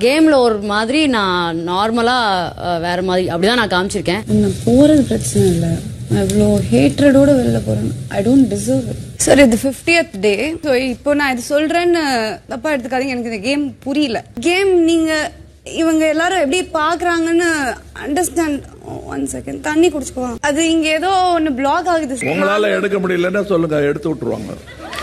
கேம்ல ஒரு மாதிரி நான் நார்மலா அஹ், வேற மாதிரி அப்படிதான் நான் காமிச்சிருக்கேன் நான் போறது பிரச்சனை இல்லை நான் இவ்வளோ ஹேட்ரடோட வெளில போறேன் I don't deserve it sir இது ஃபிஃப்டியத் டே ஸோ இப்போ நான் இது சொல்றேன்னு தப்பா எடுத்துக்காதீங்க எனக்கு இந்த கேம் புரியல கேம் நீங்க இவங்க எல்லாரும் எப்படி பாக்குறாங்கன்னு அண்டர்ஸ்டாண்ட் ஒன் செகண்ட் தண்ணி குடிச்சுக்குவாங்க அது இங்க ஏதோ ஒன்னு பிளாக் ஆகுது sir. உங்களால எடுக்க முடியலன்னா சொல்லுங்க எடுத்து விட்டுருவாங்க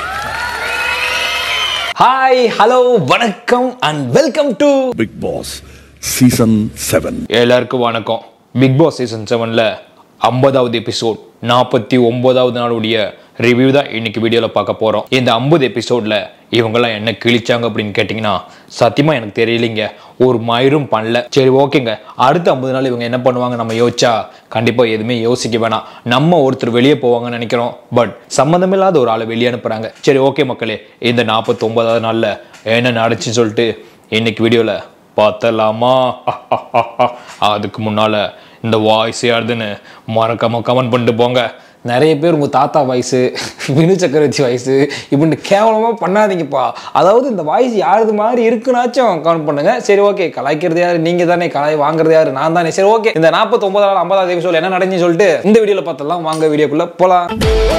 ஹாய் ஹலோ வணக்கம் and welcome to Bigg Boss season seven எல்லாருக்கும் வணக்கம் பிக் பாஸ் சீசன் செவனில் ஐம்பதாவது எபிசோட் நாற்பத்தி ஒன்பதாவது நாளுடைய ரிவ்யூ தான் இன்னைக்கு வீடியோவில் பார்க்க போகிறோம் இந்த ஐம்பது எபிசோடில் இவங்கெல்லாம் என்ன கிழிச்சாங்க அப்படின்னு கேட்டிங்கன்னா சத்தியமாக எனக்கு தெரியலைங்க ஒரு மயிரும் பண்ணல சரி ஓகேங்க அடுத்த ஐம்பது நாள் இவங்க என்ன பண்ணுவாங்க நம்ம யோசிச்சா கண்டிப்பாக எதுவுமே யோசிக்க வேணாம் நம்ம ஒருத்தர் வெளியே போவாங்கன்னு நினைக்கிறோம் பட் சம்மந்தமில்லாத ஒரு ஆளை வெளியே அனுப்புகிறாங்க சரி ஓகே மக்களே இந்த நாற்பத்தொம்பதாவது நாளில் என்ன நடந்துச்சுன்னு சொல்லிட்டு இன்னைக்கு வீடியோவில் பார்த்தலாமா அதுக்கு முன்னால இந்த வாய்ஸ் யாருதுன்னு மறக்காம கமெண்ட் பண்ணிட்டு போங்க நிறைய பேர் உங்கள் தாத்தா வயசு வினு சக்கரவர்த்தி வயசு இப்படின்னு கேவலமாக பண்ணாதீங்கப்பா அதாவது இந்த வாய்ஸ் யாருது மாதிரி இருக்குனாச்சும் கமெண்ட் பண்ணுங்க சரி ஓகே கலாய்க்கிறது யாரு நீங்கள் தானே கலாய் வாங்குறது யாரு நான் தானே சரி ஓகே இந்த நாற்பத்தொம்பதாவது ஐம்பதாவது எபிசோட் என்ன நடந்துச்சுன்னு சொல்லிட்டு இந்த வீடியோவில் பார்த்தலாம் வாங்க வீடியோக்குள்ளே போகலாம்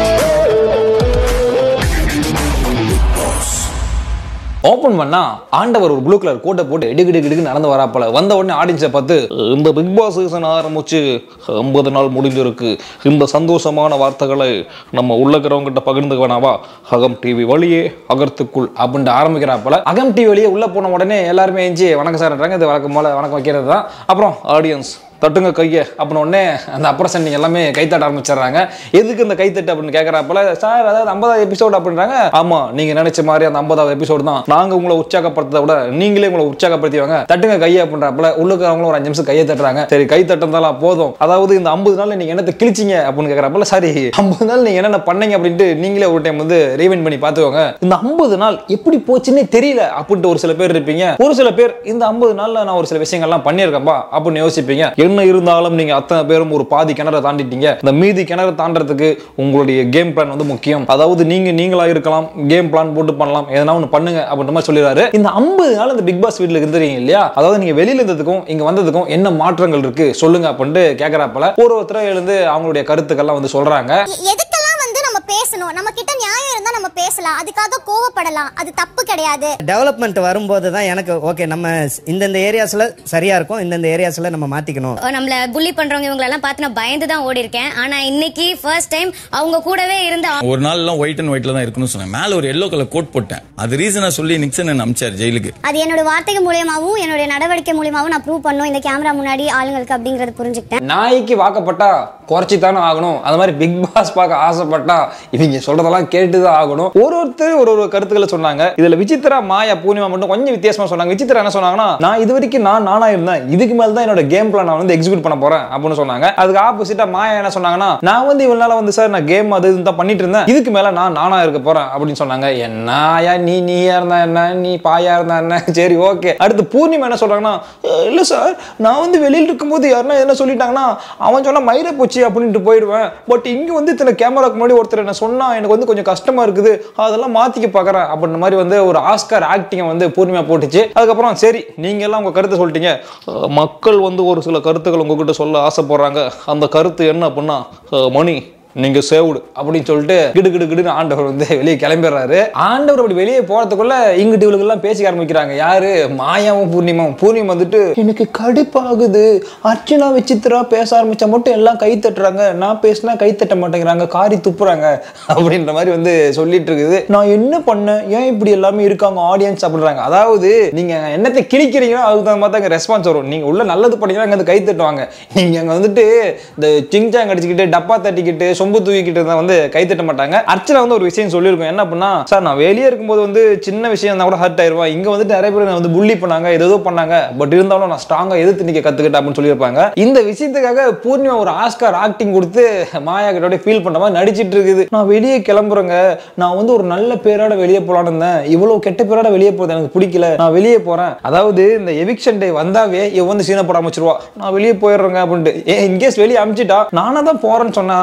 ஓப்பன் பண்ணா ஆண்டவர் ஒரு ப்ளூ கலர் கோட்டை போட்டு இடுக்கு இடுக்கு நடந்து வராப்பல வந்த உடனே ஆடியன்ஸை பார்த்து இந்த பிக் பாஸ் சீசன் ஆரம்பிச்சு ஐம்பது நாள் முடிஞ்சிருக்கு இந்த சந்தோஷமான வார்த்தைகளை நம்ம உள்ளக்கிறவங்கிட்ட பகிர்ந்துக்க வேணாவா அகம் டிவி வழியே அகர்த்துக்குள் அப்படின்ட்டு ஆரம்பிக்கிறாப்பல அகம் டிவி வழியே உள்ள போன உடனே எல்லாருமே எஞ்சி வணக்கம் சார்ன்றாங்க இது வழக்கம் போல வணக்கம் வைக்கிறது தான் அப்புறம் ஆடியன்ஸ் தட்டுங்க கையை அப்படின்னு உடனே அந்த அப்ரசன்டிங் எல்லாமே கைத்தட்ட ஆரம்பிச்சிடுறாங்க எதுக்கு இந்த கைத்தட்டு அப்படின்னு கேட்குறாப்பல சார் அதாவது ஐம்பதாவது எபிசோட் அப்படின்றாங்க ஆமா நீங்க நினைச்ச மாதிரி அந்த ஐம்பதாவது எபிசோடு தான் நாங்க உங்களை உற்சாகப்படுத்ததை விட நீங்களே உங்களை உற்சாகப்படுத்திவாங்க தட்டுங்க கையை அப்படின்றப்பல உள்ளுக்கிறவங்களும் ஒரு அஞ்சு நிமிஷம் கையை தட்டுறாங்க சரி கை தட்டுறதாலாம் போதும் அதாவது இந்த ஐம்பது நாள் நீங்க என்னத்தை கிழிச்சிங்க அப்படின்னு கேட்குறப்பல சரி ஐம்பது நாள் நீங்க என்னென்ன பண்ணீங்க அப்படின்ட்டு நீங்களே ஒரு டைம் வந்து ரீவைண்ட் பண்ணி பார்த்துக்கோங்க இந்த ஐம்பது நாள் எப்படி போச்சுன்னே தெரியல அப்படின்ட்டு ஒரு சில பேர் இருப்பீங்க ஒரு சில பேர் இந்த ஐம்பது நாள்ல நான் ஒரு சில விஷயங்கள்லாம் பண்ணியிருக்கேன்பா அப்படின்னு யோசிப்பீங்க என்ன இருந்தாலும் நீங்க அத்தனை பேரும் ஒரு பாதி கிணற தாண்டிட்டீங்க இந்த மீதி கிணறு தாண்டறதுக்கு உங்களுடைய கேம் பிளான் வந்து முக்கியம் அதாவது நீங்க நீங்களா இருக்கலாம் கேம் பிளான் போட்டு பண்ணலாம் எதனா ஒன்று பண்ணுங்க அப்படின்ற மாதிரி சொல்லிடுறாரு இந்த ஐம்பது நாள் இந்த பிக் பாஸ் வீட்டில் இருந்துறீங்க இல்லையா அதாவது நீங்க வெளியில இருந்ததுக்கும் இங்க வந்ததுக்கும் என்ன மாற்றங்கள் இருக்கு சொல்லுங்க அப்படின்ட்டு கேட்கறாப்பல ஒரு ஒருத்தர எழுந்து அவங்களுடைய கருத்துக்கள்லாம் வந்து சொல்றாங்க எ- எதுக்கெல்லாம் வந்து நம்ம பேசணும் நம்ம கிட்ட நியாயம் இருந்தா நம்ம பேசலாம் அதுக்காக கோவப்படலாம் அது தப்பு கிடையாது டெவலப்மெண்ட் வரும்போது தான் எனக்கு ஓகே நம்ம இந்தந்த ஏரியாஸ்ல சரியா இருக்கும் இந்தந்த ஏரியாஸ்ல நம்ம மாத்திக்கணும் நம்மள புள்ளி பண்றவங்க இவங்க எல்லாம் பார்த்து நான் பயந்து தான் ஓடி இருக்கேன் ஆனா இன்னைக்கு ஃபர்ஸ்ட் டைம் அவங்க கூடவே இருந்த ஒரு நாள் எல்லாம் ஒயிட் அண்ட் ஒயிட்ல தான் இருக்கணும்னு சொன்னேன் மேல ஒரு எல்லோ கலர் கோட் போட்டேன் அது ரீசனா சொல்லி நிக்சன் என்ன அமிச்சார் ஜெயிலுக்கு அது என்னோட வார்த்தைகள் மூலியமாவும் என்னோட நடவடிக்கை மூலியமாவும் நான் ப்ரூவ் பண்ணும் இந்த கேமரா முன்னாடி ஆளுங்களுக்கு அப்படிங்கறது புரிஞ்சுக்கிட்டேன் நாய்க்கு வாக்கப்பட்டா குறைச்சி தானே ஆகணும் அந்த மாதிரி பிக் பாஸ் பார்க்க ஆசைப்பட்டா இவங்க சொல்றதெல்லாம் கேட்டு தான் ஆகணும் ஒரு ஒருத்தர் ஒரு ஒரு கருத்துக்களை சொன்னாங்க இதுல விசித்ரா மாயா பூர்ணிமா மட்டும் கொஞ்சம் வித்தியாசமா சொன்னாங்க விசித்ரா என்ன சொன்னாங்கன்னா நான் இது வரைக்கும் நான் நானா இருந்தேன் இதுக்கு மேல தான் என்னோட கேம் பிளான் நான் வந்து எக்ஸிக்யூட் பண்ண போறேன் அப்படின்னு சொன்னாங்க அதுக்கு ஆப்போசிட்டா மாயா என்ன சொன்னாங்கன்னா நான் வந்து இவ்வளவு நாளா வந்து சார் நான் கேம் அது இதுன்னு தான் பண்ணிட்டு இருந்தேன் இதுக்கு மேல நான் நானா இருக்க போறேன் அப்படின்னு சொன்னாங்க என்னாயா நீ நீயா இருந்தா என்ன நீ பாயா இருந்தா என்ன சரி ஓகே அடுத்து பூர்ணிமா என்ன சொல்றாங்கன்னா "அஹ், இல்ல சார் நான் வந்து வெளியில இருக்கும்போது யாருன்னா என்ன சொல்லிட்டாங்கன்னா அவன் சொன்னா மயிரை போச்சு அப்படின்ட்டு போயிடுவேன் பட் இங்க வந்து இத்தனை கேமராக்கு முன்னாடி ஒருத்தர் என்ன சொன்னா எனக்கு வந்து கொஞ்சம் கஷ்டமா இருக்குது அதெல்லாம் மாத்திக்க பாக்குறேன் அப்படின்ற மாதிரி வந்து ஒரு ஆஸ்கார் ஆக்டிங்கை வந்து பூர்ணிமா போட்டுச்சு அதுக்கப்புறம் சரி நீங்க எல்லாம் உங்க கருத்தை சொல்லிட்டீங்க அஹ், மக்கள் வந்து ஒரு சில கருத்துக்கள் உங்ககிட்ட சொல்ல ஆசைப்படுறாங்க அந்த கருத்து என்ன அப்படின்னா அஹ், மணி நீங்க சேவ்டு அப்படின்னு சொல்லிட்டு கிடு கிடு கிடுன்னு ஆண்டவர் வந்து வெளியே கிளம்பிடுறாரு ஆண்டவர் அப்படி வெளியே போறதுக்குள்ள இங்கிட்டு இவளுக்கு எல்லாம் பேசிக்க ஆரம்பிக்கிறாங்க யாரு மாயாவும் பூர்ணிமாவும் பூர்ணிமா வந்துட்டு எனக்கு கடுப்பாகுது அர்ச்சனா விசித்ரா பேச ஆரம்பிச்சா மட்டும் எல்லாம் கை தட்டுறாங்க நான் பேசினா கை தட்ட மாட்டேங்கிறாங்க காரி துப்புறாங்க அப்படின்ற மாதிரி வந்து சொல்லிட்டு இருக்குது நான் என்ன பண்ணேன் ஏன் இப்படி எல்லாமே இருக்காங்க ஆடியன்ஸ் அப்படின்றாங்க அதாவது நீங்க என்னத்தை கிழிக்கிறீங்களோ அதுக்கு தகுந்த மாதிரி தான் ரெஸ்பான்ஸ் வரும் நீங்க உள்ள நல்லது பண்ணீங்கன்னா அங்க வந்து கை தட்டுவாங்க நீங்க அங்க வந்துட்டு இந்த சிங்சாங் அடிச்சுக்கிட்டு டப்பா தட்டிக்கிட்டு சொம்பு தூக்கிக்கிட்டு இருந்தா வந்து கை தட்ட மாட்டாங்க அர்ச்சனா வந்து ஒரு விஷயம் சொல்லியிருக்கோம் என்ன பண்ணா சார் நான் வெளியே இருக்கும்போது வந்து சின்ன விஷயம் தான் கூட ஹர்ட் ஆயிருவேன் இங்க வந்துட்டு நிறைய பேர் என்னை வந்து புள்ளி பண்ணாங்க ஏதோ பண்ணாங்க பட் இருந்தாலும் நான் ஸ்ட்ராங்கா எதிர்த்து நிக்க கத்துக்கிட்டேன் அப்படின்னு சொல்லியிருப்பாங்க இந்த விஷயத்துக்காக பூர்ணிமா ஒரு ஆஸ்கார் ஆக்டிங் கொடுத்து மாயா கிட்ட ஃபீல் பண்ற மாதிரி நடிச்சிட்டு இருக்குது நான் வெளியே கிளம்புறேங்க நான் வந்து ஒரு நல்ல பேரோட வெளியே போலான்னு இருந்தேன் இவ்வளவு கெட்ட பேரோட வெளியே போறது எனக்கு பிடிக்கல நான் வெளியே போறேன் அதாவது இந்த எவிக்ஷன் டே வந்தாவே இவ வந்து சீனை போட ஆரம்பிச்சிருவா நான் வெளியே போயிடுறேங்க அப்படின்ட்டு இன்கேஸ் வெளியே அமிச்சிட்டா நானா தான் போறேன்னு சொன்னேன் அதனால தான் அமிச்சிட்டேன்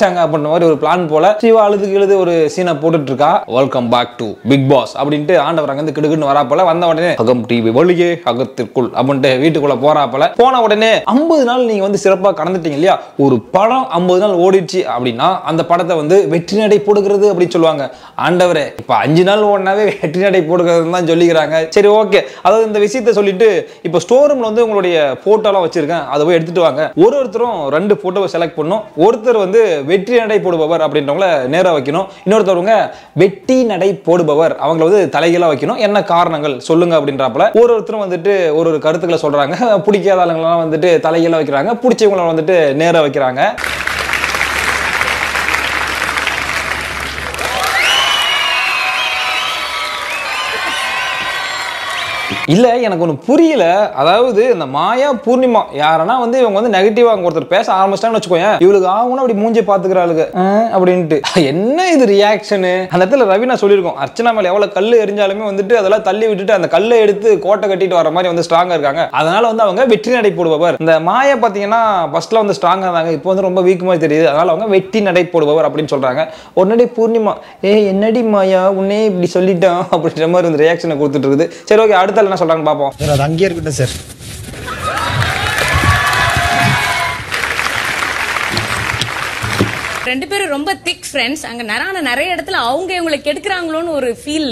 வச்சிட்டாங்க அப்படின்ற மாதிரி ஒரு பிளான் போல சிவா அழுதுக்கு எழுது ஒரு சீனை போட்டுட்டு இருக்கா welcome back to Bigg Boss அப்படின்ட்டு ஆண்டவர் அங்க இருந்து கிடுக்குன்னு வராப்பல வந்த உடனே அகம் டிவி வெளியே அகத்திற்குள் அப்படின்ட்டு வீட்டுக்குள்ள போறாப்பல போன உடனே ஐம்பது நாள் நீங்க வந்து சிறப்பா கடந்துட்டீங்க இல்லையா ஒரு படம் ஐம்பது நாள் ஓடிடுச்சு அப்படின்னா அந்த படத்தை வந்து வெற்றி நடை போடுகிறது அப்படின்னு சொல்லுவாங்க ஆண்டவரே இப்ப அஞ்சு நாள் ஓடினாவே வெற்றி நடை போடுகிறது தான் சொல்லிக்கிறாங்க சரி ஓகே அதாவது இந்த விஷயத்த சொல்லிட்டு இப்போ ஸ்டோர் ரூம்ல வந்து உங்களுடைய போட்டோலாம் வச்சிருக்கேன் அதை போய் எடுத்துட்டு வாங்க ஒரு ஒருத்தரும் ரெண்டு போட்டோவை செலக்ட் பண்ணும் ஒருத்தர் வந்து வெற்றி நடை போடுபவர் அப்படின்றவங்கள நேரா வைக்கணும் இன்னொருத்தவங்க வெட்டி நடை போடுபவர் அவங்கள வந்து தலைகீழா வைக்கணும் என்ன காரணங்கள் சொல்லுங்க அப்படின்றப்பல ஒரு ஒருத்தரும் வந்துட்டு ஒரு ஒரு கருத்துக்களை சொல்றாங்க பிடிக்காத ஆளுங்களாம் வந்துட்டு தலைகீழா வைக்கிறாங்க பிடிச்சவங்கள வந்துட்டு நேரா வைக்கிறாங்க இல்ல எனக்கு ஒன்று புரியல அதாவது இந்த மாயா பூர்ணிமா யாரனா வந்து இவங்க வந்து நெகட்டிவா அங்க ஒருத்தர் பேச ஆரம்பிச்சிட்டாங்கன்னு வச்சுக்கோங்க இவளுக்கு ஆகணும் அப்படி மூஞ்சி பாத்துக்கிறாளுங்க அப்படின்ட்டு என்ன இது ரியாக்ஷனு அந்த இடத்துல ரவி நான் சொல்லியிருக்கோம் அர்ச்சனா மேல எவ்வளவு கல் எரிஞ்சாலுமே வந்துட்டு அதெல்லாம் தள்ளி விட்டுட்டு அந்த கல்லை எடுத்து கோட்டை கட்டிட்டு வர மாதிரி வந்து ஸ்ட்ராங்கா இருக்காங்க அதனால வந்து அவங்க வெற்றி நடை போடுபவர் இந்த மாயா பாத்தீங்கன்னா ஃபர்ஸ்ட்ல வந்து ஸ்ட்ராங்கா இருந்தாங்க இப்போ வந்து ரொம்ப வீக் மாதிரி தெரியுது அதனால அவங்க வெற்றி நடை போடுபவர் அப்படின்னு சொல்றாங்க உடனடி பூர்ணிமா ஏ என்னடி மாயா உன்னே இப்படி சொல்லிட்டான் அப்படின்ற மாதிரி வந்து ரியாக்ஷனை கொடுத்துட்டு இருக்குது சரி ஓகே அடுத்த ஆள் என்ன சொல்றாங்கன்னு பார்ப்போம் சார் அது அங்கேயே இருக்கட்டும் சார் ரெண்டு பேரும் ரொம்ப திக் ஃப்ரெண்ட்ஸ் அங்க நரான நிறைய இடத்துல அவங்க இவங்களை கெடுக்குறாங்களோன்னு ஒரு ஃபீல்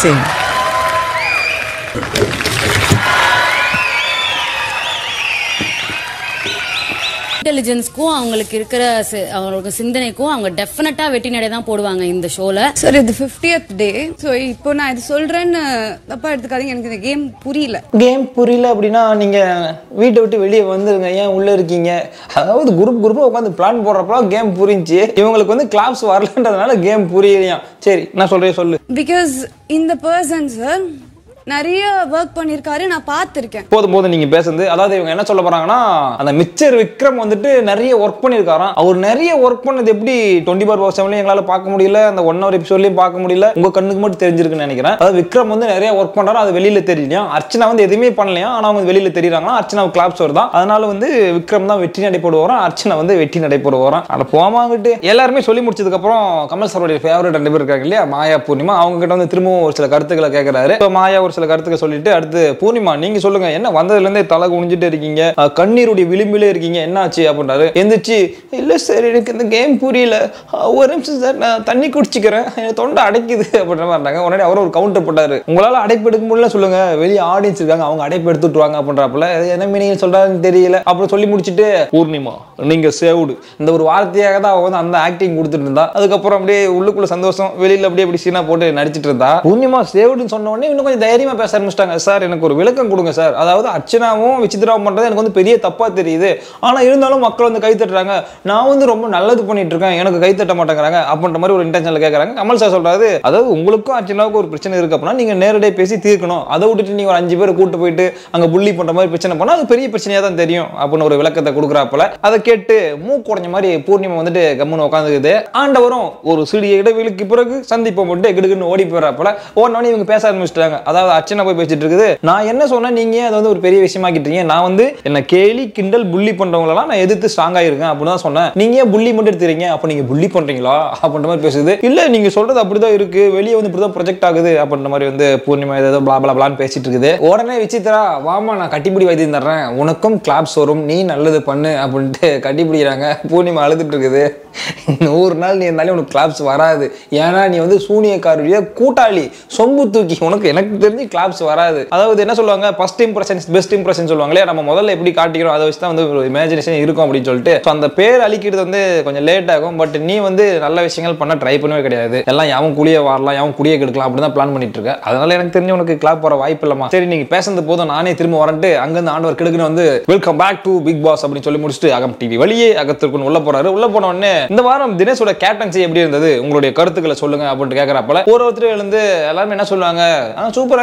இன்டெலிஜென்ஸ்க்கும் அவங்களுக்கு இருக்கிற சி- அவங்களுக்கு சிந்தனைக்கும் அவங்க டெஃபினட்டா வெட்டி நடை தான் போடுவாங்க இந்த ஷோல சார் இது ஃபிஃப்டியத் டே ஸோ இப்போ நான் இது சொல்றேன்னு தப்பா எடுத்துக்காதீங்க எனக்கு இந்த கேம் புரியல கேம் புரியல அப்படின்னா நீங்க வீட்டை விட்டு வெளியே வந்துருங்க ஏன் உள்ள இருக்கீங்க அதாவது குரூப் குரூப்பா உட்காந்து பிளான் போடுறப்பலாம் கேம் புரிஞ்சு இவங்களுக்கு வந்து கிளாப்ஸ் வரலன்றதுனால கேம் புரியலையா சரி நான் சொல்றேன் சொல்லு பிகாஸ் இந்த பர்சன் சார் நிறைய ஒர்க் பண்ணியிருக்காரு நான் பார்த்துருக்கேன் போதும் போதும் நீங்க பேசுறது அதாவது இவங்க என்ன சொல்ல போறாங்கன்னா அந்த மிச்சர் விக்ரம் வந்துட்டு நிறைய ஒர்க் பண்ணியிருக்காராம் அவர் நிறைய ஒர்க் பண்ணது எப்படி டுவெண்ட்டி ஃபோர் ஹவர் செவன்லையும் எங்களால பார்க்க முடியல அந்த ஒன் ஹவர் எபிசோட்லயும் பார்க்க முடியல உங்க கண்ணுக்கு மட்டும் தெரிஞ்சிருக்குன்னு நினைக்கிறேன் அதாவது விக்ரம் வந்து நிறைய ஒர்க் பண்றாரு அது வெளியில தெரியலையா அர்ச்சனா வந்து எதுவுமே பண்ணலையா ஆனா அவங்க வெளியில தெரியுறாங்களா அர்ச்சனா கிளாப்ஸ் வருதான் அதனால வந்து விக்ரம் தான் வெற்றி நடை போடுவாராம் அர்ச்சனா வந்து வெற்றி நடை போடுவாராம் அட போமாங்கிட்டு எல்லாருமே சொல்லி முடிச்சதுக்கு அப்புறம் கமல் சாரோடைய ஃபேவரட் ரெண்டு பேர் இருக்காங்க இல்லையா மாயா பூர்ணிமா அவங்க கிட்ட வந்து திரும்பவும் ஒரு சில கருத்துக்களை கேட்கறாரு இப்போ மாயா ஒரு சில கருத்துக்களை சொல்லிட்டு அடுத்து பூர்ணிமா நீங்க சொல்லுங்க என்ன வந்ததுல இருந்தே தலை குனிஞ்சிட்டு இருக்கீங்க அஹ் கண்ணீருடைய விளிம்பிலே இருக்கீங்க என்ன ஆச்சு அப்படின்றாரு எந்திரிச்சு இல்ல சார் எனக்கு இந்த கேம் புரியல அஹ் ஒரு நிமிஷம் சார் நான் தண்ணி குடிச்சிக்கிறேன் எனக்கு தொண்டை அடைக்குது அப்படின்ற மாதிரி இருந்தாங்க உடனே அவர் ஒரு கவுண்டர் போட்டாரு உங்களால அடைப்பு எடுக்க முடியல சொல்லுங்க வெளியே ஆடியன்ஸ் இருக்காங்க அவங்க அடைப்பு எடுத்துட்டுருவாங்க அப்படின்றப்பல அது என்ன மீனிங் சொல்றாருன்னு தெரியல அப்புறம் சொல்லி முடிச்சிட்டு பூர்ணிமா நீங்க சேவுடு இந்த ஒரு வார்த்தையாக தான் அவ வந்து அந்த ஆக்டிங் கொடுத்துட்டு இருந்தா அதுக்கப்புறம் அப்படியே உள்ளுக்குள்ள சந்தோஷம் வெளியில அப்படியே அப்படி சீனா போட்டு நடிச்சிட்டு இருந்தா பூர்ணிமா சேவுடுன்னு சொன்ன உடனே இன்னும் கொஞ்சம் தைரியமா பேச ஆரம்பிச்சிட்டாங்க சார் எனக்கு ஒரு விளக்கம் கொடுங்க சார் அதாவது அர்ச்சனாவும் விசித்ராவும் பண்றது எனக்கு வந்து பெரிய தப்பா தெரியுது ஆனா இருந்தாலும் மக்கள் வந்து கை தட்டுறாங்க நான் வந்து ரொம்ப நல்லது பண்ணிட்டு இருக்கேன் எனக்கு கை தட்ட மாட்டேங்கிறாங்க அப்படின்ற மாதிரி ஒரு இன்டென்ஷன்ல கேட்கறாங்க கமல் சார் சொல்றாரு அதாவது உங்களுக்கும் அர்ச்சனாவுக்கும் ஒரு பிரச்சனை இருக்கு அப்படின்னா நீங்க நேரடியாக பேசி தீர்க்கணும் அதை விட்டுட்டு நீங்க ஒரு அஞ்சு பேர் கூட்டு போயிட்டு அங்க புள்ளி பண்ற மாதிரி பிரச்சனை பண்ணா அது பெரிய பிரச்சனையா தான் தெரியும் அப்படின்னு ஒரு விளக்கத்தை கொடுக்குறாப்புல அதை கேட்டு மூக்கு உடைஞ்ச மாதிரி பூர்ணிமா வந்துட்டு கம்முன்னு உட்காந்துக்குது ஆண்டவரும் ஒரு சிறிய இடைவெளிக்கு பிறகு சந்திப்போம் மட்டும் கிடுக்குன்னு ஓடி போயிடறாப்புல ஓடனே இவங்க பேச ஆரம்பிச்சிட்டாங்க அதாவது அர்ச்சனா போய் பேசிட்டு இருக்குது நான் என்ன சொன்னேன் நீங்க ஏன் அதை வந்து ஒரு பெரிய விஷயமாக்கிட்டீங்க நான் வந்து என்ன கேலி கிண்டல் புள்ளி பண்றவங்களெல்லாம் நான் எதிர்த்து ஸ்ட்ராங்கா இருக்கேன் அப்படின்னு தான் சொன்னேன் நீங்க ஏன் புள்ளி மட்டும் எடுத்துறீங்க அப்ப நீங்க புள்ளி பண்றீங்களா அப்படின்ற மாதிரி பேசுது இல்ல நீங்க சொல்றது அப்படிதான் இருக்கு வெளியே வந்து இப்படிதான் ப்ரொஜெக்ட் ஆகுது அப்படின்ற மாதிரி வந்து பூர்ணிமா ஏதோ பிளா பிளா பிளான்னு பேசிட்டு இருக்குது உடனே விசித்ரா வாமா நான் கட்டிப்பிடி வைத்தியம் தர்றேன் உனக்கும் கிளாப்ஸ் வரும் நீ நல்லது பண்ணு அப்படின்ட்டு கட்டிப்பிடிக்கிறாங்க பூர்ணிமா அழுதுட்டு இருக்குது நூறு நாள் நீ இருந்தாலும் உனக்கு கிளாப்ஸ் வராது ஏன்னா நீ வந்து சூனியக்காருடைய கூட்டாளி சொம்பு தூக்கி உனக்கு எனக்கு தெரிஞ்சு கிளாப்ஸ் வராது அதாவது என்ன சொல்லுவாங்க ஃபர்ஸ்ட் இம்ப்ரெஷன்ஸ் பெஸ்ட் இம்ப்ரெஷன் சொல்லுவாங்க இல்லையா நம்ம முதல்ல எப்படி காட்டிக்கிறோம் அதை வச்சு தான் வந்து ஒரு இமேஜினேஷன் இருக்கும் அப்படின்னு சொல்லிட்டு So, அந்த பேர் அழிக்கிறது வந்து கொஞ்சம் லேட் ஆகும் பட் நீ வந்து நல்ல விஷயங்கள் பண்ண ட்ரை பண்ணவே கிடையாது எல்லாம் எவன் குளிய வரலாம் எவன் குடிய கெடுக்கலாம் அப்படி தான் பிளான் பண்ணிட்டு இருக்க அதனால எனக்கு தெரிஞ்சு உனக்கு கிளாப் போற வாய்ப்பு இல்லமா சரி நீங்க பேசுறது போதும் நானே திரும்ப வரன்ட்டு அங்கிருந்து ஆண்டவர் கிடுக்குன்னு வந்து welcome back to Bigg Boss அப்படின்னு சொல்லி முடிச்சுட்டு அகம் டிவி வெளியே அகத்திற்குன்னு உள்ள போறாரு உள்ள போன உடனே இந்த வாரம் தினேஷோட கேப்டன்சி எப்படி இருந்தது உங்களுடைய கருத்துக்களை சொல்லுங்க அப்படின்ட்டு கேட்கறப்பல ஒரு ஒருத்தர் எழுந்து எல்லாருமே என்ன சொல்லுவாங்க ஆ சூப்பரா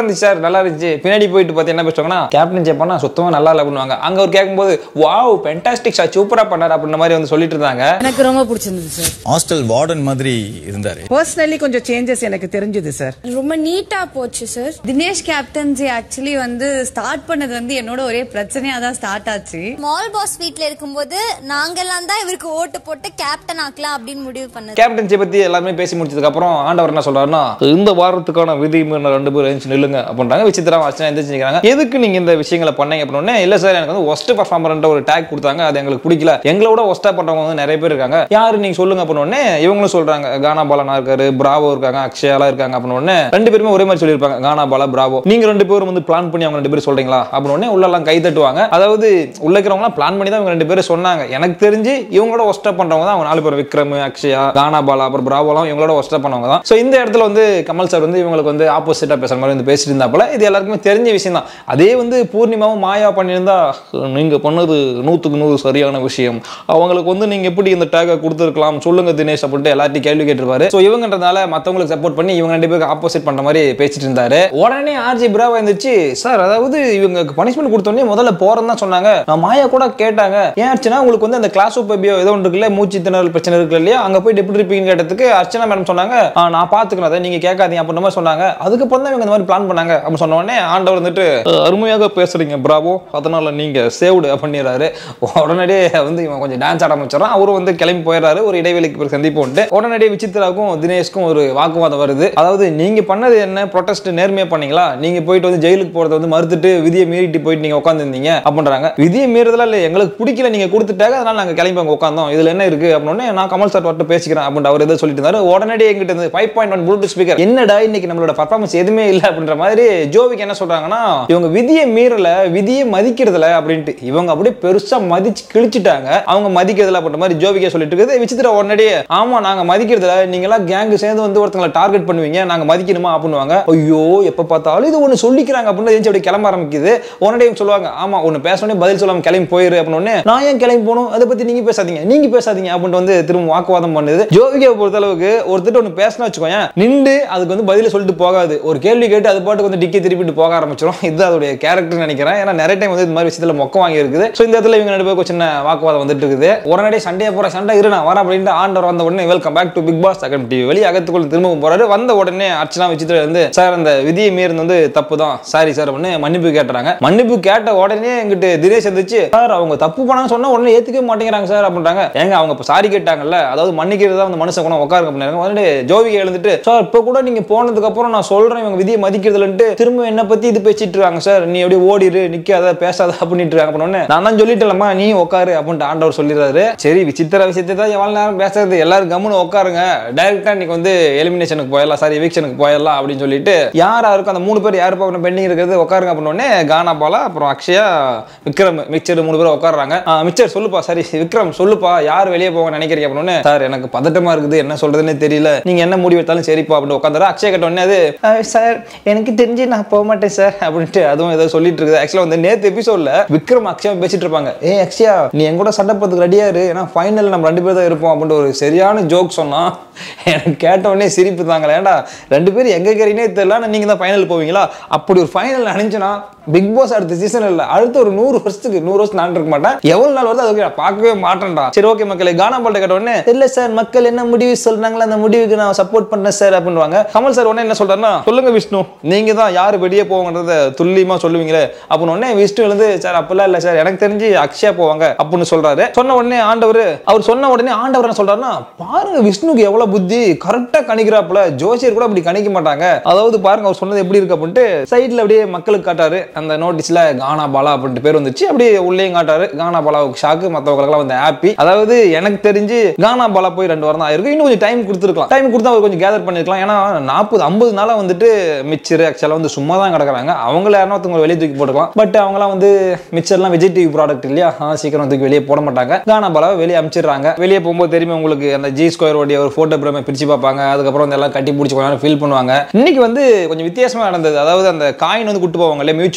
இருந்துச்சு சார் நல்லா இருந்துச்சு பின்னாடி போயிட்டு பார்த்து என்ன பேசுவாங்கன்னா கேப்டன் ஜே பண்ணா சுத்தமா நல்லா இல்லை பண்ணுவாங்க அங்க அவர் கேட்கும்போது வாவ் பென்டாஸ்டிக் சார் சூப்பரா பண்ணாரு அப்படின்ற மாதிரி வந்து சொல்லிட்டு இருந்தாங்க எனக்கு ரொம்ப பிடிச்சிருந்தது சார் ஹாஸ்டல் வார்டன் மாதிரி இருந்தாரு பர்சனலி கொஞ்சம் சேஞ்சஸ் எனக்கு தெரிஞ்சது சார் ரொம்ப நீட்டா போச்சு சார் தினேஷ் கேப்டன்சி ஆக்சுவலி வந்து ஸ்டார்ட் பண்ணது வந்து என்னோட ஒரே பிரச்சனையா தான் ஸ்டார்ட் ஆச்சு ஸ்மால் பாஸ் வீட்ல இருக்கும்போது நாங்கெல்லாம் தான் இவருக்கு ஓட்டு போட்டு கேப்டன் ஆக்கலாம் அப்படின்னு முடிவு பண்ணது கேப்டன்சி பத்தி எல்லாமே பேசி முடிச்சதுக்கு அப்புறம் ஆண்டவர் என்ன சொல்றாருன்னா இந்த வாரத்துக்கான விதி மீறின ரெண்டு பேரும் எழுந்து நில்லுங்க அப்படின்றாங்க விசித்திரா அர்ச்சனா எந்திரிச்சு நிக்கிறாங்க எதுக்கு நீங்க இந்த விஷயங்களை பண்ணீங்க அப்படின்னே இல்ல சார் எனக்கு வந்து ஒஸ்ட் பர்ஃபார்மர்ன்ற ஒரு டேக் கொடுத்தாங்க அது எங்களுக்கு பிடிக்கல எங்களோட ஒஸ்டா பண்றவங்க வந்து நிறைய பேர் இருக்காங்க யாரு நீங்க சொல்லுங்க அப்படின்னே இவங்களும் சொல்றாங்க கானா பாலனா இருக்காரு பிராவோ இருக்காங்க அக்ஷயாலா இருக்காங்க அப்படின்னு ரெண்டு பேருமே ஒரே மாதிரி சொல்லியிருப்பாங்க கானா பாலா பிராவோ நீங்க ரெண்டு பேரும் வந்து பிளான் பண்ணி அவங்க ரெண்டு பேரும் சொல்றீங்களா அப்படின்னு உள்ள எல்லாம் கை தட்டுவாங்க அதாவது உள்ள இருக்கிறவங்க பிளான் பண்ணி தான் இவங்க ரெண்டு பேரும் சொன்னாங்க எனக்கு தெரிஞ்சு இவங்களோட ஒஸ்டா பண்றவங்க தான் அவங்க நாலு பேர் விக்ரம் அக்ஷயா கானா பாலா அப்புறம் பிராவோலாம் இவங்களோட ஒஸ்டா பண்ணவங்க தான் ஸோ இந்த இடத்துல வந்து கமல் சார் வந்து இவங்களுக்கு வந்து ஆப்போசிட்டா பேசுற மாதிரி வந்து பேசிட்டு இருந்தாப்புல இது எல்லாருக்குமே தெரிஞ்ச விஷயம் தான் அதே வந்து பூர்ணிமாவும் மாயா பண்ணியிருந்தா நீங்க பண்ணது நூத்துக்கு நூறு சரியான விஷயம் அவங்களுக்கு வந்து நீங்க எப்படி இந்த டேகை கொடுத்துருக்கலாம் சொல்லுங்க தினேஷ் அப்படின்ட்டு எல்லாத்தையும் கேள்வி கேட்டிருப்பாரு ஸோ இவங்கன்றதால மத்தவங்களுக்கு சப்போர்ட் பண்ணி இவங்க ரெண்டு பேருக்கு ஆப்போசிட் பண்ற மாதிரி பேசிட்டு இருந்தாரு உடனே ஆர்ஜி பிராவா இருந்துச்சு சார் அதாவது இவங்க பனிஷ்மெண்ட் கொடுத்தோடனே முதல்ல போறேன்னு தான் சொன்னாங்க நான் மாயா கூட கேட்டாங்க ஏன் அர்ச்சனா உங்களுக்கு வந்து அந்த கிளாஸ் ஓபியோ ஏதோ ஒன்று இருக்குல்ல மூச்சு திணறல் பிரச்சனை இருக்கு இல்லையா அங்க போய் எப்படி இருப்பீங்கன்னு கேட்டதுக்கு அர்ச்சனா மேடம் சொன்னாங்க "ஆ, நான் பாத்துக்கிறேன் அதை நீங்க கேட்காதீங்க அப்படின்ற மாதிரி சொன்னாங்க அதுக்கப்புறம் தான் இவங்க இந்த மாதிரி பிளான் பண்ணாங்க அப்படின்னு சொன்ன உடனே ஆண்டவர் வந்துட்டு "அஹ், அருமையாக பேசுறீங்க பிராவோ அதனால நீங்க சேவ்டு பண்ணிடுறாரு உடனடியே வந்து இவன் கொஞ்சம் டான்ஸ் ஆட ஆரம்பிச்சிடறான் அவரும் வந்து கிளம்பி போயிடுறாரு ஒரு இடைவெளிக்கு பிறகு சந்திப்போன்ட்டு உடனடியே விசித்ராவுக்கும் தினேஷ்க்கும் ஒரு வாக்குவாதம் வருது அதாவது நீங்க பண்ணது என்ன ப்ரொடெஸ்ட் நேர்மையா பண்ணீங்களா நீங்க போயிட்டு வந்து ஜெயிலுக்கு போறதை வந்து மறுத்துட்டு விதியை மீறிட்டு போயிட்டு நீங்க உட்காந்துருந்தீங்க அப்படின்றாங்க விதியை மீறதெல்லாம் இல்லை எங்களுக்கு பிடிக்கல நீங்க கொடுத்துட்டாங்க அதனால நாங்க கிளம்பி அங்க உட்காந்தோம் இதுல என்ன இருக்கு அப்படின்னு நான் கமல் சார் வரட்டு பேசிக்கிறேன் அப்படின்னு அவர் எதோ சொல்லிட்டு இருந்தாரு உடனடியே எங்கிட்ட இருந்து five point one Bluetooth speaker என்னடா இன்னைக்கு நம்மளோட பர்ஃபார்மன்ஸ் எதுவுமே இல்லை அப்படின்ற மாதிரி ஜோவிக்கு என்ன சொல்றாங்கன்னா இவங்க விதியை மீறல விதியை மதிக்கிறதுல அப்படின்ட்டு இவங்க அப்படியே பெருசா மதிச்சு கிழிச்சிட்டாங்க அவங்க மதிக்கிறதுல அப்படின்ற மாதிரி ஜோவிக்கே சொல்லிட்டு இருக்குது விசித்திர உடனடியே ஆமா நாங்க மதிக்கிறதுல நீங்க எல்லாம் கேங் சேர்ந்து வந்து ஒருத்தங்களை டார்கெட் பண்ணுவீங்க நாங்க மதிக்கணுமா அப்படின்னுவாங்க ஐயோ எப்ப பார்த்தாலும் இது ஒண்ணு சொல்லிக்கிறாங்க அப்படின்னு எழுந்து அப்படியே கிளம்ப ஆரம்பிக்குது உடனே இவங்க சொல்லுவாங்க ஆமா ஒண்ணு பேசணும் பதில் சொல்லாம கிளம்பி போயிரு அப்படின்னு உடனே, நான் ஏன் கிளம்பி போகணும் அதை பத்தி நீங்க பேசாதீங்க நீங்க பேசாதீங்க அப்படின்ட்டு வந்து திரும்ப வாக்குவாதம் பண்ணுது ஜோவிகை பொறுத்த அளவுக்கு ஒருத்தர் ஒன்று பேசினா வச்சுக்கோங்க நின்று அதுக்கு வந்து பதில சொல்லிட்டு போகாது ஒரு கேள்வி கேட்டு அது பாட்டுக்கு வந்து டிக்கி திருப்பிட்டு போக ஆரம்பிச்சிடும் இது அதோடைய கேரக்டர் நினைக்கிறேன் ஏன்னா நிறைய டைம் வந்து இந்த மாதிரி விஷயத்துல மொக்க வாங்கி இருக்குது ஸோ இந்த இடத்துல இவங்க ரெண்டு பேருக்கு சின்ன வாக்குவாதம் வந்துட்டு இருக்குது உடனடியே சண்டையை போற சண்டை இரு நான் வரேன் அப்படின்ட்டு ஆண்டவர் வந்த உடனே welcome back to Bigg Boss second TV வெளியே அகத்துக்குள்ள திரும்பவும் போறாரு வந்த உடனே அர்ச்சனா விசித்திர வந்து சார் அந்த விதியை மீறினது வந்து தப்பு தான் சாரி சார் அப்படின்னு மன்னிப்பு கேட்டுறாங்க மன்னிப்பு கேட்ட உடனே எங்கிட்ட தினேஷ் இருந்துச்சு சார் அவங்க தப்பு பண்ணாங்க சொன்னா உடனே ஏத்துக்கவே மாட்டேங்கிறாங்க சார் அப்படின்றாங்க ஏங்க அவங்க இப்போ சாரி கேட்டாங்கல்ல அதாவது மன்னிக்கிறது தான் வந்து மனுஷன் குணம் உட்காருங்க அப்படின்னாங்க உடனே ஜோவிகை எழுந்துட்டு சார் இப்போ கூட நீங்க போனதுக்கு அப்புறம் நான் சொல்றேன் இவங்க விதியை மதிக்கிறதுலன்ட்டு திரும்ப என்ன பத்தி இது பேசிட்டு இருக்காங்க சார் நீ அப்படியே ஓடிரு நிக்காத பேசாத அப்படின்ட்டு இருக்காங்க அப்படின்னு நான் தான் சொல்லிட்டேன்லம்மா நீ உட்காரு அப்படின்ட்டு ஆண்டவர் சொல்லிடுறாரு சரி விசித்திர விஷயத்தை தான் எவ்வளவு நேரம் பேசுறது எல்லாரும் கம்முன்னு உட்காருங்க டைரக்டா இன்னைக்கு வந்து எலிமினேஷனுக்கு போயிடலாம் சாரி எவிக்ஷனுக்கு போயிடலாம் அப்படின்னு சொல்லிட்டு யாரா இருக்கும் அந்த மூணு பேர் யார் பார்க்கணும் பெண்டிங் இருக்கிறது உட்காருங்க அப்படின்னு உடனே கானா பாலா அப்புறம் அக்ஷயா விக்ரம் மிக்சர் மூணு பேர் உட்காடுறாங்க மிக்சர் சொல்லுப்பா சரி விக்ரம் சொல்லுப்பா யார் வெளியே போக நினைக்கிறீங்க அப்படின்னு உடனே, சார் எனக்கு பதட்டமா இருக்குது என்ன சொல்றதுன்னே தெரியல நீங்க என்ன முடிவு எடுத்தாலும் சரிப்பா அப்படின்னு உட்காந்துரு அக்ஷயா கிட்ட உடனே அது சார் எனக்கு தெரிஞ்சு நான் போக மாட்டேன் சார் அப்படின்ட்டு அதுவும் ஏதோ சொல்லிட்டு இருக்குது ஆக்சுவலா வந்து நேத்து எபிசோட்ல விக்ரம் அக்ஷயா பேசிட்டு இருப்பாங்க ஏ அக்ஷயா நீ என் கூட சண்டை போறதுக்கு ரெடியா இரு ஏன்னா ஃபைனல் நம்ம ரெண்டு பேர் தான் இருப்போம் அப்படின்ட்டு ஒரு சரியான ஜோக் சொன்னா எனக்கு கேட்ட உடனே சிரிப்பு தாங்களே ஏன்டா ரெண்டு பேரும் எங்க கேறீங்கன்னே தெரியல ஆனா நீங்க தான் ஃபைனல் போவீங்களா அப்படி ஒரு ஃபைனல் அணிஞ்சுனா பிக் பாஸ் அடுத்த சீசன் இல்ல அடுத்த ஒரு நூறு வருஷத்துக்கு நூறு வருஷம் நான் இருக்க மாட்டேன் எவ்வளவு நாள் வருது அதுக்கு நான் பார்க்கவே மாட்டேன்டா சரி ஓகே மக்களே கானா பால்ட்ட கேட்ட உடனே இல்ல சார் மக்கள் என்ன முடிவு சொல்றாங்களோ அந்த முடிவுக்கு நான் சப்போர்ட் பண்ணேன் சார் அப்படின்வாங்க கமல் சார் உடனே என்ன சொல்றாருன்னா சொல்லுங்க விஷ்ணு நீங்க தான் யாரு வெளியே போவாங்கன்றத துல்லியமா சொல்லுவீங்களே அப்படின்னு உடனே விஷ்ணு எழுந்து சார் அப்பெல்லாம் இல்ல சார் எனக்கு தெரிஞ்சு அக்ஷயா போவாங்க அப்படின்னு சொல்றாரு சொன்ன உடனே ஆண்டவர் அவர் சொன்ன உடனே ஆண்டவர் என்ன சொல்றாருன்னா பாருங்க விஷ்ணுக்கு எவ்வளவு புத்தி கரெக்டா கணிக்கிறாப்புல ஜோசியர் கூட அப்படி கணிக்க மாட்டாங்க அதாவது பாருங்க அவர் சொன்னது எப்படி இருக்கு அப்படின்ட்டு சைட்ல அப்படியே மக்களுக்கு காட்டாரு அந்த நோட்டீஸ்ல கானா பாலா அப்படின்ட்டு பேர் வந்துச்சு அப்படியே உள்ளேயும் காட்டாரு கானா பாலாவுக்கு ஷாக்கு மற்றவங்களுக்குலாம் வந்து ஹாப்பி அதாவது எனக்கு தெரிஞ்சு கானா பாலா போய் ரெண்டு வாரம் தான் ஆயிருக்கு இன்னும் கொஞ்சம் டைம் கொடுத்துருக்கலாம் டைம் கொடுத்தா அவர் கொஞ்சம் கேதர் பண்ணிருக்கலாம் ஏன்னா நாற்பது ஐம்பது நாளா வந்துட்டு மிச்சர் ஆக்சுவலாக வந்து சும்மா தான் கிடக்குறாங்க அவங்கள யாரும் ஒருத்தவங்க வெளியே தூக்கி போட்டுக்கலாம் பட் அவங்களாம் வந்து மிச்சர்லாம் விஜய் டிவி ப்ராடக்ட் இல்லையா ஆ, சீக்கிரம் தூக்கி வெளியே போட மாட்டாங்க கானா பாலாவை வெளியே அமிச்சிடுறாங்க வெளியே போகும்போது தெரியுமா உங்களுக்கு அந்த ஜி ஸ்கொயர் ஓடிய ஒரு ஃபோட்டோ பிரமே பிரிச்சு பார்ப்பாங்க அதுக்கப்புறம் வந்து எல்லாம் கட்டி பிடிச்சி கொஞ்ச நேரம் ஃபீல் பண்ணுவாங்க இன்னைக்கு வந்து கொஞ்சம் வித்தியாசமா நடந்தது அதாவது அந்த காயின் வந்து கூட்டு போவாங்க இல்லையா மியூச்சுவல்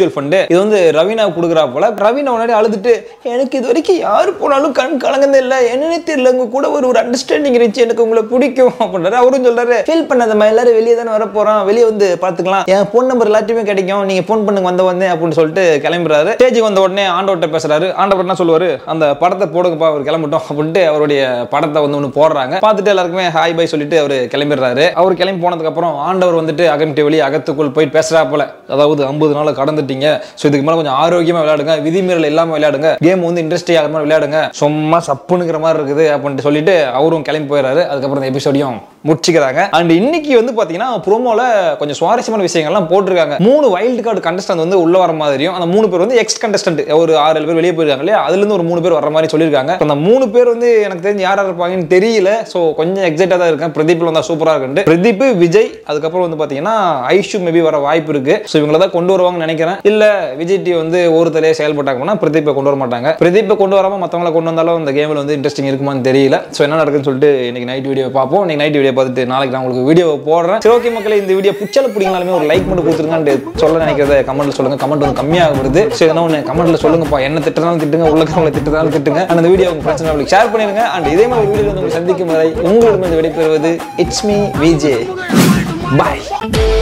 மியூச்சுவல் ஃபண்டு இது வந்து ரவீனா கொடுக்குறா போல ரவீனா முன்னாடி அழுதுட்டு எனக்கு இது வரைக்கும் யாரு போனாலும் கண் கலங்கதே இல்லை என்னன்னே தெரியல உங்க கூட ஒரு ஒரு அண்டர்ஸ்டாண்டிங் இருந்துச்சு எனக்கு உங்களை பிடிக்கும் அப்படின்றாரு அவரும் சொல்றாரு ஃபீல் பண்ணாதம்மா எல்லாரும் வெளியே தானே வர போறோம் வெளியே வந்து பார்த்துக்கலாம் என் ஃபோன் நம்பர் எல்லாத்தையுமே கிடைக்கும் நீங்க ஃபோன் பண்ணுங்க வந்த வந்தேன் அப்படின்னு சொல்லிட்டு கிளம்புறாரு ஸ்டேஜுக்கு வந்த உடனே ஆண்டவர்கிட்ட பேசுறாரு ஆண்டவர் என்ன சொல்லுவாரு அந்த படத்தை போடுங்கப்பா அவர் கிளம்பட்டும் அப்படின்ட்டு அவருடைய படத்தை வந்து ஒன்று போடுறாங்க பார்த்துட்டு எல்லாருக்குமே ஹாய் பை சொல்லிட்டு அவர் கிளம்பிடுறாரு அவர் கிளம்பி போனதுக்கு அப்புறம் ஆண்டவர் வந்துட்டு அகன்ட்டு வெளியே அகத்துக்குள் போயிட்டு பேசுறா போல அதாவது ஐம்பது நாள் கடந்துட்டீங்க ஸோ இதுக்கு மேலே கொஞ்சம் ஆரோக்கியமா விளையாடுங்க விதிமீறல் இல்லாம விளையாடுங்க கேம் வந்து இன்ட்ரெஸ்டிங் ஆகிற மாதிரி விளையாடுங்க சும்மா சப்புனுங்கிற மாதிரி இருக்குது அப்படின்ட்டு சொல்லிட்டு அவரும் கிளம்பி போயிடுறாரு அதுக்கப்புறம் இந்த எபிசோடையும் முடிச்சுக்கிறாங்க அண்ட் இன்னைக்கு வந்து பாத்தீங்கன்னா ப்ரோமோல கொஞ்சம் சுவாரஸ்யமான விஷயங்கள்லாம் போட்டிருக்காங்க மூணு வைல்டு கார்டு கண்டஸ்டன்ட் வந்து உள்ள வர மாதிரியும் அந்த மூணு பேர் வந்து எக்ஸ் கண்டஸ்டன்ட் ஒரு ஆறு ஏழு பேர் வெளியே போயிருக்காங்க இல்லையா அதுல இருந்து ஒரு மூணு பேர் வர மாதிரி சொல்லியிருக்காங்க இப்ப அந்த மூணு பேர் வந்து எனக்கு தெரிஞ்சு யாரா இருப்பாங்கன்னு தெரியல ஸோ கொஞ்சம் எக்ஸைட்டா தான் இருக்கேன் பிரதீப்ல வந்தா சூப்பரா இருக்கு பிரதீப் விஜய் அதுக்கப்புறம் வந்து பாத்தீங்கன்னா ஐஷு மேபி வர வாய்ப்பு இருக்கு ஸோ இவங்கள தான் கொண்டு வருவாங்கன்னு நினைக்கிறேன் இல்ல விஜய் டி வந்து ஒருத்தரே செயல்பட்டாங்கன்னா பிரதீப்பை கொண்டு வர மாட்டாங்க பிரதீப்பை கொண்டு வராம மத்தவங்கள கொண்டு வந்தாலும் இந்த கேம்ல வந்து இன்ட்ரெஸ்டிங் இருக்குமான்னு தெரியல ஸோ என்ன நடக்குன்னு சொல்லிட்டு இன்னைக்கு நைட் வீடியோ பார்ப்போம் இன்னைக்கு நைட் வீடியோ பார்த்துட்டு நாளைக்கு நான் உங்களுக்கு வீடியோ போடுறேன் சரி ஓகே மக்களே இந்த வீடியோ புச்சல பிடிங்கனாலுமே ஒரு லைக் மட்டும் கொடுத்துருங்கன்னு சொல்ல நினைக்கிறத கமெண்ட்ல சொல்லுங்க கமெண்ட் வந்து கம்மியாக வருது ஸோ என்ன ஒன்று கமெண்ட்ல சொல்லுங்கப்பா என்ன திட்டுறாலும் திட்டுங்க உள்ள உங்களை திட்டுறாலும் திட்டுங்க அந்த வீடியோ உங்க ஃப்ரெண்ட்ஸ் உங்களுக்கு ஷேர் பண்ணிருங்க அண்ட் இதே மாதிரி வீடியோ வந்து உங்களை சந்திக்கும் வரை உங்களிடம் விடைபெறுவது இட்ஸ் மீ விஜே பாய்